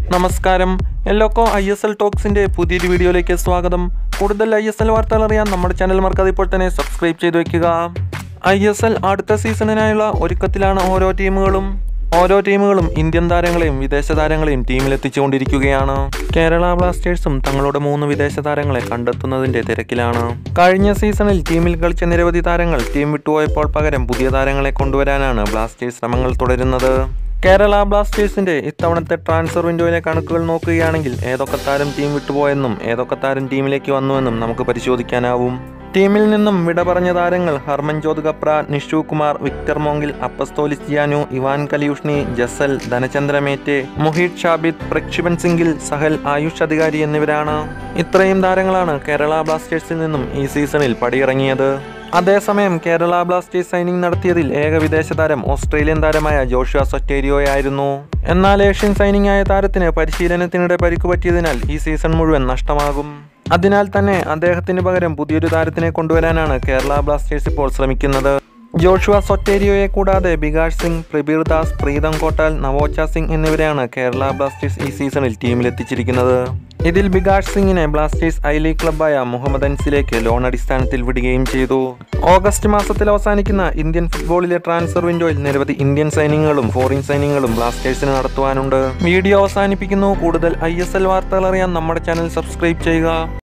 നമസ്കാരം എല്ലോക്കോ I S L ടോക്സിന്റെ പുതിയൊരു വീഡിയോയിലേക്ക് സ്വാഗതം കൂടുതൽ ഐ എസ് എൽ വാർത്തകൾ അറിയാൻ നമ്മുടെ ചാനൽ മറക്കാതെ ഇപ്പോൾ തന്നെ സബ്സ്ക്രൈബ് ചെയ്ത് വെക്കുക ഐ എസ് എൽ അടുത്ത സീസണിനായുള്ള ഒരുക്കത്തിലാണ് ഓരോ ടീമുകളും ഓരോ ടീമുകളും ഇന്ത്യൻ താരങ്ങളെയും വിദേശ താരങ്ങളെയും ടീമിലെത്തിച്ചുകൊണ്ടിരിക്കുകയാണ് കേരള ബ്ലാസ്റ്റേഴ്സും തങ്ങളുടെ മൂന്ന് വിദേശ താരങ്ങളെ കണ്ടെത്തുന്നതിന്റെ തിരക്കിലാണ് കഴിഞ്ഞ സീസണിൽ ടീമിൽ കളിച്ച നിരവധി താരങ്ങൾ ടീം വിട്ടുപോയപ്പോൾ പകരം പുതിയ താരങ്ങളെ കൊണ്ടുവരാനാണ് ബ്ലാസ്റ്റേഴ്സ് ശ്രമങ്ങൾ തുടരുന്നത് കേരള ബ്ലാസ്റ്റേഴ്സിന്റെ ഇത്തവണത്തെ ട്രാൻസ്ഫർ വിൻഡോയിലെ കണക്കുകൾ നോക്കുകയാണെങ്കിൽ ഏതൊക്കെ താരം ടീം വിട്ടുപോയെന്നും ഏതൊക്കെ താരം ടീമിലേക്ക് വന്നുവെന്നും നമുക്ക് പരിശോധിക്കാനാവും ടീമിൽ നിന്നും വിട പറഞ്ഞ താരങ്ങൾ Harmanjot Khabra Nishu Kumar Victor Mongil Apostolos Giannou Ivan Kaliuzhnyi Jessel Dhanachandra Meetei Muheet Shabir Prabhsukhan സിംഗിൽ സഹൽ ആയുഷ് അധികാരി എന്നിവരാണ് ഇത്രയും താരങ്ങളാണ് കേരള ബ്ലാസ്റ്റേഴ്സിൽ നിന്നും ഈ സീസണിൽ പടിയിറങ്ങിയത് അതേസമയം കേരള ബ്ലാസ്റ്റേഴ്സ് സൈനിങ് നടത്തിയതിൽ ഏക വിദേശ താരം ഓസ്ട്രേലിയൻ താരമായ ജോഷുവ സൊറ്റേരിയോയായിരുന്നു എന്നാൽ ഏഷ്യൻ സൈനിങ് ആയ താരത്തിന് പരിശീലനത്തിനിടെ പരിക്ക് പറ്റിയതിനാൽ ഈ സീസൺ മുഴുവൻ നഷ്ടമാകും അതിനാൽ തന്നെ അദ്ദേഹത്തിന് പകരം പുതിയൊരു താരത്തിനെ കൊണ്ടുവരാനാണ് കേരള ബ്ലാസ്റ്റേഴ്സ് ഇപ്പോൾ ശ്രമിക്കുന്നത് ജോഷുവ സൊറ്റേരിയോയെ കൂടാതെ ബികാഷ് സിംഗ് പ്രബീർ ദാസ് പ്രീതം കോട്ടാൽ നവോച്ച സിംഗ് എന്നിവരെയാണ് കേരള ബ്ലാസ്റ്റേഴ്സ് ഈ സീസണിൽ ടീമിലെത്തിച്ചിരിക്കുന്നത് ഇതിൽ ബികാഷ് സിംഗിനെ ബ്ലാസ്റ്റേഴ്സ് ഐ ലീഗ് ക്ലബായ മുഹമ്മദ് അൻസിലേക്ക് ലോൺ അടിസ്ഥാനത്തിൽ വിടുകയും ചെയ്തു ഓഗസ്റ്റ് മാസത്തിൽ അവസാനിക്കുന്ന ഇന്ത്യൻ ഫുട്ബോളിലെ ട്രാൻസ്ഫർ വിൻഡോയിൽ നിരവധി ഇന്ത്യൻ സൈനിങ്ങുകളും ഫോറിൻ സൈനിങ്ങുകളും ബ്ലാസ്റ്റേഴ്സിന് നടത്തുവാനുണ്ട് വീഡിയോ അവസാനിപ്പിക്കുന്നു കൂടുതൽ ഐ വാർത്തകൾ അറിയാൻ നമ്മുടെ ചാനൽ സബ്സ്ക്രൈബ് ചെയ്യുക